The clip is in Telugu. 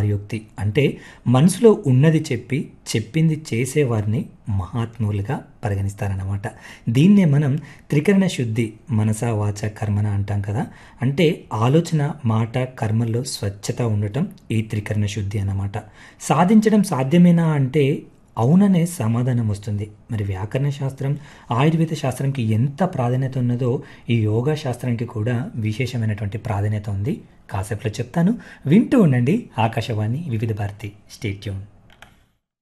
మహాయోక్తి అంటే మనసులో ఉన్నది చెప్పి చెప్పింది చేసేవారిని మహాత్ములుగా పరిగణిస్తారన్నమాట దీన్నే మనం త్రికరణ శుద్ధి మనస వాచ కర్మన అంటాం కదా అంటే ఆలోచన మాట కర్మల్లో స్వచ్ఛత ఉండటం ఈ త్రికరణ శుద్ధి అన్నమాట సాధించడం సాధ్యమేనా అంటే అవుననే సమాధానం వస్తుంది మరి వ్యాకరణ శాస్త్రం ఆయుర్వేద శాస్త్రంకి ఎంత ప్రాధాన్యత ఉన్నదో ఈ యోగా శాస్త్రానికి కూడా విశేషమైనటువంటి ప్రాధాన్యత ఉంది కాసేపులో చెప్తాను వింటూ ఉండండి ఆకాశవాణి వివిధ భారతి స్టేట్యూన్